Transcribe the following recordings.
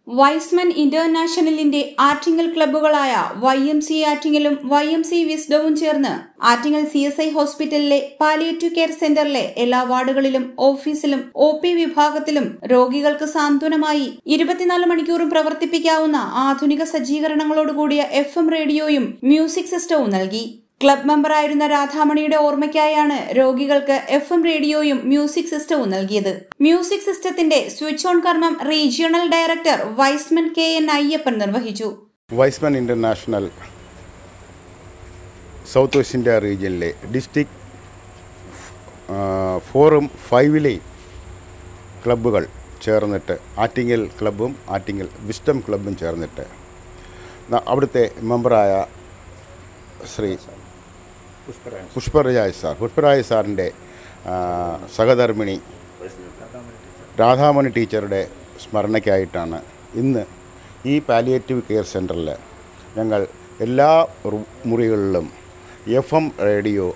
Y's Men ഇന്റർനാഷണലിന്റെ ആറ്റിങ്ങൽ ക്ലബ്ബുകളായ Y M C ആറ്റിങ്ങലും വൈ എം സി വിസ്ഡവും ചേർന്ന് ആറ്റിങ്ങൽ സി എസ് ഐ ഹോസ്പിറ്റലിലെ പാലിയേറ്റീവ് കെയർ സെന്ററിലെ എല്ലാ വാർഡുകളിലും ഓഫീസിലും ഒ പി വിഭാഗത്തിലും രോഗികൾക്ക് സാന്ത്വനമായി ഇരുപത്തിനാല് മണിക്കൂറും പ്രവർത്തിപ്പിക്കാവുന്ന ആധുനിക സജ്ജീകരണങ്ങളോടുകൂടിയ എഫ് എം റേഡിയോയും മ്യൂസിക് സിസ്റ്റവും നൽകി ക്ലബ് മെമ്പറായിരുന്ന രാധാമണിയുടെ ഓർമ്മയ്ക്കായാണ് രോഗികൾക്ക് എഫ് എം റേഡിയോയും മ്യൂസിക് സിസ്റ്റവും നൽകിയത് മ്യൂസിക് സിസ്റ്റത്തിന്റെ സ്വിച്ച് ഓൺ കർമ്മം regional director Y's Men K N Ayyappan നിർവഹിച്ചു Y's Men international south west India റീജിയനിലെ ഡിസ്ട്രിക്ട് ഫോറും ഫൈവിലെയും ക്ലബ്ബുകൾ ചേർന്നിട്ട് ആറ്റിങ്ങൽ ക്ലബ്ബും ആറ്റിങ്ങൽ വിസ്റ്റം ക്ലബ്ബും ചേർന്നിട്ട് ന- അവിടുത്തെ മെമ്പറായ ശ്രീ പുഷ്പരാജ് സാർ പുഷ്പരാജ് സാറിൻ്റെ ആ, സഹധർമ്മിണി രാധാമണി ടീച്ചറുടെ സ്മരണയ്ക്കായിട്ടാണ് ഇന്ന് ഈ പാലിയേറ്റീവ് കെയർ സെൻറ്ററിൽ ഞങ്ങൾ എല്ലാ റു- മുറികളിലും എഫ് എം റേഡിയോ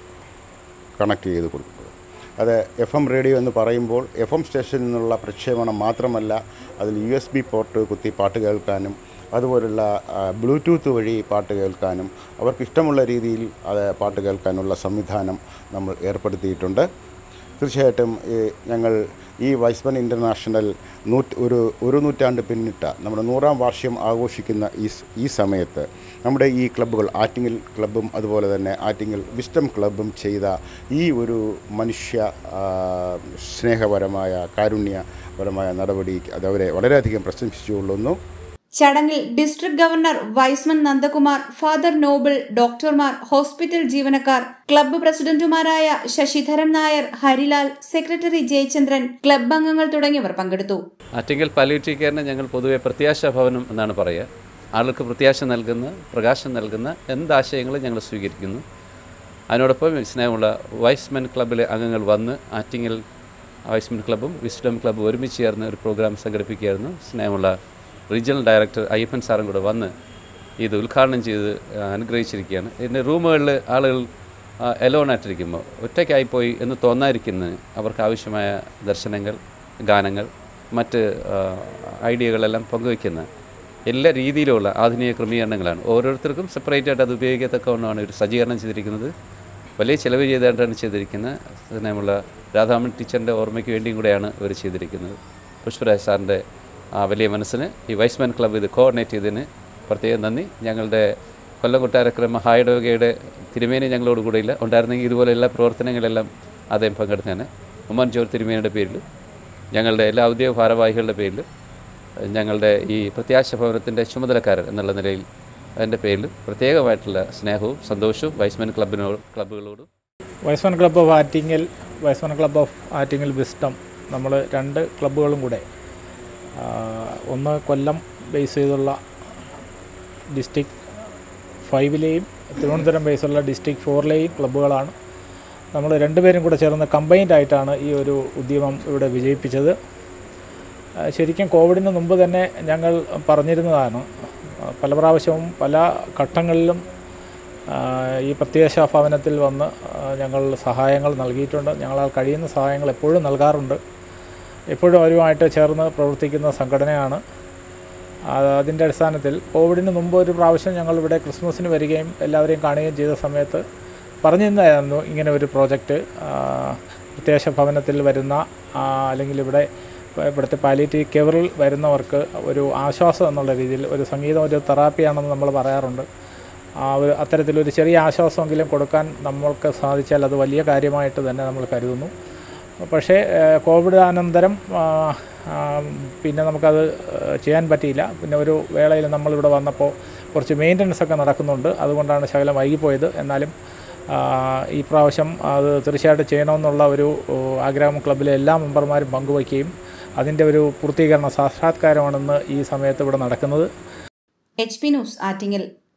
കണക്ട് ചെയ്ത് കൊടുക്കുന്നത് അത് എഫ് എം റേഡിയോ എന്ന് പറയുമ്പോൾ എഫ് എം സ്റ്റേഷനിൽ നിന്നുള്ള പ്രക്ഷേപണം മാത്രമല്ല അതിൽ യു എസ് ബി പോർട്ട് കുത്തി പാട്ട് കേൾക്കാനും അതുപോലുള്ള ആ, ബ്ലൂടൂത്ത് വഴി പാട്ട് കേൾക്കാനും അവർക്ക് ഇഷ്ടമുള്ള രീതിയിൽ അത് പാട്ട് കേൾക്കാനുള്ള സംവിധാനം നമ്മൾ ഏർപ്പെടുത്തിയിട്ടുണ്ട് തീർച്ചയായിട്ടും ഈ ഞങ്ങൾ ഈ വൈസ്മൻ ഇൻ്റർനാഷണൽ നൂറ്റ് ഒരു ഒരു നൂറ്റാണ്ട് പിന്നിട്ട നമ്മുടെ നൂറാം വാർഷികം ആഘോഷിക്കുന്ന ഈ സ്- ഈ സമയത്ത് നമ്മുടെ ഈ ക്ലബ്ബുകൾ ആറ്റിങ്ങൽ ക്ലബ്ബും അതുപോലെ തന്നെ ആറ്റിങ്ങൽ വിസ്റ്റം ക്ലബ്ബും ചെയ്ത ഈ ഒരു മനുഷ്യ ആ, സ്നേഹപരമായ കാരുണ്യപരമായ നടപടി അത് അവരെ വളരെയധികം പ്രശംസിച്ചുകൊള്ളുന്നു ചടങ്ങിൽ district governor Y's Men Nandakumar father Noble ഡോക്ടർമാർ ഹോസ്പിറ്റൽ ജീവനക്കാർ ക്ലബ്ബ് പ്രസിഡന്റുമാരായ ശശിധരൻ നായർ ഹരിലാൽ സെക്രട്ടറി ജയചന്ദ്രൻ ക്ലബ്ബ് അംഗങ്ങൾ തുടങ്ങിയവർ പങ്കെടുത്തു ആറ്റിങ്ങൽ പാലിയേറ്റീവ് കെയറിനെ ഞങ്ങൾ പൊതുവെ പ്രത്യാശ ഭവനം എന്നാണ് പറയുക ആളുകൾക്ക് പ്രത്യാശ നൽകുന്ന പ്രകാശം നൽകുന്ന എന്താശയങ്ങളും ഞങ്ങൾ സ്വീകരിക്കുന്നു അതിനോടൊപ്പം സ്നേഹമുള്ള വൈസ്മെൻ ക്ലബ്ബിലെ അംഗങ്ങൾ വന്ന് ആറ്റിങ്ങൽ വൈസ്മെൻ ക്ലബ്ബും വിസ്ഡം ക്ലബ്ബും ഒരുമിച്ച് ചേർന്ന് ഒരു പ്രോഗ്രാം സംഘടിപ്പിക്കുകയായിരുന്നു സ്നേഹമുള്ള റീജിയണൽ ഡയറക്ടർ അയ്യപ്പൻ സാറും കൂടെ വന്ന് ഇത് ഉദ്ഘാടനം ചെയ്ത് ആ, അനുഗ്രഹിച്ചിരിക്കുകയാണ് ഇതിൻ്റെ റൂമുകളിൽ ആളുകൾ എലോൺ ആയിട്ടിരിക്കുമ്പോൾ ഒറ്റയ്ക്കായിപ്പോയി എന്ന് തോന്നാതിരിക്കുന്നതിന് അവർക്ക് ആവശ്യമായ ദർശനങ്ങൾ ഗാനങ്ങൾ മറ്റ് ആ, ഐഡിയകളെല്ലാം പങ്കുവയ്ക്കുന്ന എല്ലാ രീതിയിലുള്ള ആധുനിക ക്രമീകരണങ്ങളാണ് ഓരോരുത്തർക്കും സെപ്പറേറ്റ് ആയിട്ട് അത് ഉപയോഗിക്കത്തക്കവണ്ണമാണ് ഒരു സജ്ജീകരണം ചെയ്തിരിക്കുന്നത് വലിയ ചിലവ് ചെയ്തായിട്ടാണ് ചെയ്തിരിക്കുന്നത് അതിനുള്ള രാധാമൻ ടീച്ചറിൻ്റെ ഓർമ്മയ്ക്ക് വേണ്ടിയും കൂടെയാണ് ഇവർ ചെയ്തിരിക്കുന്നത് പുഷ്പരാജ് സാറിൻ്റെ ആ വലിയ മനസ്സിന് ഈ വൈസ്മാൻ ക്ലബ്ബ് ഇത് കോർഡിനേറ്റ് ചെയ്തതിന് പ്രത്യേകം നന്ദി ഞങ്ങളുടെ കൊല്ലം കൊട്ടാരക്കര മഹായിടവകയുടെ തിരുമേനി ഞങ്ങളോട് കൂടെ ഇല്ല ഉണ്ടായിരുന്നെങ്കിൽ ഇതുപോലെയുള്ള പ്രവർത്തനങ്ങളെല്ലാം അദ്ദേഹം പങ്കെടുത്തേനെ ഉമ്മൻ ജോർ തിരുമേനിയുടെ പേരിൽ ഞങ്ങളുടെ എല്ലാ ഔദ്യോഗിക ഭാരവാഹികളുടെ പേരിൽ ഞങ്ങളുടെ ഈ പ്രത്യാശ ഭവനത്തിൻ്റെ ചുമതലക്കാരൻ എന്നുള്ള നിലയിൽ അതിൻ്റെ പേരിൽ പ്രത്യേകമായിട്ടുള്ള സ്നേഹവും സന്തോഷവും വൈസ്മാൻ ക്ലബിനോട് ക്ലബ്ബുകളോടും Y's Men club of Attingal Y's Men club of Attingal wisdom നമ്മൾ രണ്ട് ക്ലബ്ബുകളും കൂടെ ആ, ഒന്ന് കൊല്ലം ബേസ് ചെയ്തുള്ള ഡിസ്ട്രിക്ട് ഫൈവിലെയും തിരുവനന്തപുരം ബേസുള്ള ഡിസ്ട്രിക്ട് ഫോറിലെയും ക്ലബ്ബുകളാണ് നമ്മൾ രണ്ടുപേരും കൂടെ ചേർന്ന് കമ്പൈൻഡ് ആയിട്ടാണ് ഈ ഒരു ഉദ്യമം ഇവിടെ വിജയിപ്പിച്ചത് ആ, ശരിക്കും കോവിഡിന് മുമ്പ് തന്നെ ഞങ്ങൾ പറഞ്ഞിരുന്നതാണ് ആ, പല പ്രാവശ്യവും പല ഘട്ടങ്ങളിലും ആ, ഈ പ്രത്യേക ഭവനത്തിൽ വന്ന് ആ, ഞങ്ങൾ സഹായങ്ങൾ നൽകിയിട്ടുണ്ട് ഞങ്ങളാൽ കഴിയുന്ന സഹായങ്ങൾ എപ്പോഴും നൽകാറുണ്ട് എപ്പോഴും അവരുമായിട്ട് ചേർന്ന് പ്രവർത്തിക്കുന്ന സംഘടനയാണ് ആ, അതിൻ്റെ അടിസ്ഥാനത്തിൽ കോവിഡിന് മുമ്പ് ഒരു പ്രാവശ്യം ഞങ്ങൾ ഇവിടെ ക്രിസ്മസിന് വരികയും എല്ലാവരെയും കാണുകയും ചെയ്ത സമയത്ത് പറഞ്ഞിരുന്നായിരുന്നു ഇങ്ങനെ ഒരു പ്രോജക്റ്റ് പ്രത്യേക ഭവനത്തിൽ വരുന്ന ആ, അല്ലെങ്കിൽ ഇവിടെ ഇവിടുത്തെ പാലിയേറ്റീവ് കെയറിൽ വരുന്നവർക്ക് ഒരു ആശ്വാസം എന്നുള്ള രീതിയിൽ ഒരു സംഗീതം ഒരു തെറാപ്പിയാണെന്ന് നമ്മൾ പറയാറുണ്ട് ആ ഒരു അത്തരത്തിലൊരു ചെറിയ ആശ്വാസമെങ്കിലും കൊടുക്കാൻ നമ്മൾക്ക് സാധിച്ചാൽ അത് വലിയ കാര്യമായിട്ട് തന്നെ നമ്മൾ കരുതുന്നു പക്ഷേ ഏഹ്, കോവിഡ് അനന്തരം ആ, ആ, പിന്നെ നമുക്കത് ഏഹ്, ചെയ്യാൻ പറ്റിയില്ല പിന്നെ ഒരു വേളയിൽ നമ്മളിവിടെ വന്നപ്പോൾ കുറച്ച് മെയിൻ്റനൻസ് ഒക്കെ നടക്കുന്നുണ്ട് അതുകൊണ്ടാണ് ശകലം വൈകിപ്പോയത് എന്നാലും ആ, ഈ പ്രാവശ്യം അത് തീർച്ചയായിട്ടും ചെയ്യണമെന്നുള്ള ഒരു ഓ, ആഗ്രഹം ക്ലബിലെ എല്ലാ മെമ്പർമാരും പങ്കുവയ്ക്കുകയും അതിൻ്റെ ഒരു പൂർത്തീകരണ സാക്ഷാത്കാരമാണെന്ന് ഈ സമയത്ത് ഇവിടെ നടക്കുന്നത് എച്ച് പി ന്യൂസ് ആറ്റിങ്ങൽ